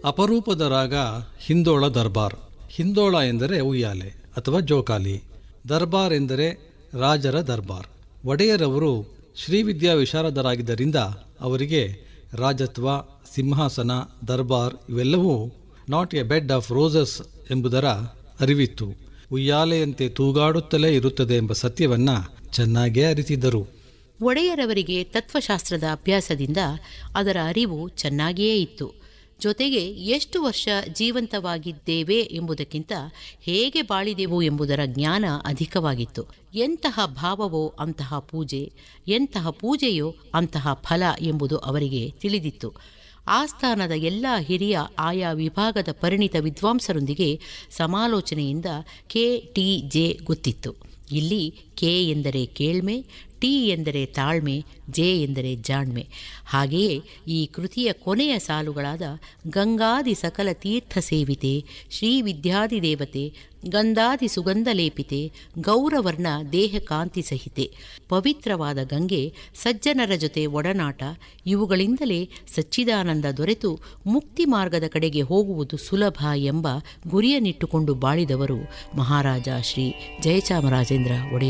ಅಪರೂಪದ ರಾಗ ಹಿಂದೋಳ ದರ್ಬಾರ್ ಹಿಂದೋಳ ಎಂದರೆ ಉಯ್ಯಾಲೆ ಅಥವಾ ಜೋಕಾಲಿ ದರ್ಬಾರ್ ಎಂದರೆ ರಾಜರ ದರ್ಬಾರ್ ಒಡೆಯರವರು ಶ್ರೀವಿದ್ಯಾ ವಿಶಾರದರಾಗಿದ್ದರಿಂದ ಅವರಿಗೆ ರಾಜತ್ವ ಸಿಂಹಾಸನ ದರ್ಬಾರ್ ಇವೆಲ್ಲವೂ not a bed of roses ಎಂಬುದರ ಅರಿವಿತ್ತು ಉಯ್ಯಾಲೆಯಂತೆ ತೂಗಾಡುತ್ತಲೇ ಇರುತ್ತದೆ ಎಂಬ ಸತ್ಯವನ್ನ ಚೆನ್ನಾಗೇ ಅರಿತಿದ್ದರು ಒಡೆಯರವರಿಗೆ ತತ್ವಶಾಸ್ತ್ರದ ಅಭ್ಯಾಸದಿಂದ ಅದರ ಅರಿವು ಚೆನ್ನಾಗಿಯೇ ಇತ್ತು ಜೊತೆಗೆ ಎಷ್ಟು ವರ್ಷ ಜೀವಂತವಾಗಿದ್ದೇವೆ ಎಂಬುದಕ್ಕಿಂತ ಹೇಗೆ ಬಾಳಿದೆವು ಎಂಬುದರ ಜ್ಞಾನ ಅಧಿಕವಾಗಿತ್ತು ಎಂತಹ ಭಾವವೋ ಅಂತಹ ಪೂಜೆ ಎಂತಹ ಪೂಜೆಯೋ ಅಂತಹ ಫಲ ಎಂಬುದು ಅವರಿಗೆ ತಿಳಿದಿತ್ತು ಆಸ್ಥಾನದ ಎಲ್ಲ ಹಿರಿಯ ಆಯಾ ವಿಭಾಗದ ಪರಿಣಿತ ವಿದ್ವಾಂಸರೊಂದಿಗೆ ಸಮಾಲೋಚನೆಯಿಂದ ಕೆ ಟಿ ಜೆ ಗೊತ್ತಿತ್ತು ಇಲ್ಲಿ ಕೆ ಎಂದರೆ ಕೇಳ್ಮೆ ಟಿ ಎಂದರೆ ತಾಳ್ಮೆ ಜೆ ಎಂದರೆ ಜಾಣ್ಮೆ ಹಾಗೆಯೇ ಈ ಕೃತಿಯ ಕೊನೆಯ ಸಾಲುಗಳಾದ ಗಂಗಾದಿ ಸಕಲ ತೀರ್ಥ ಸೇವಿತೆ ಶ್ರೀ ವಿದ್ಯಾದಿ ದೇವತೆ ಗಂಧಾದಿ ಸುಗಂಧ ಲೇಪಿತೆ ಗೌರವರ್ಣ ದೇಹ ಕಾಂತಿ ಸಹಿತೆ ಪವಿತ್ರವಾದ ಗಂಗೆ ಸಜ್ಜನರ ಜೊತೆ ಒಡನಾಟ ಇವುಗಳಿಂದಲೇ ಸಚ್ಚಿದಾನಂದ ದೊರೆತು ಮುಕ್ತಿ ಮಾರ್ಗದ ಕಡೆಗೆ ಹೋಗುವುದು ಸುಲಭ ಎಂಬ ಗುರಿಯನ್ನಿಟ್ಟುಕೊಂಡು ಬಾಳಿದವರು ಮಹಾರಾಜ ಶ್ರೀ ಜಯಚಾಮರಾಜೇಂದ್ರ ಒಡೆಯರ್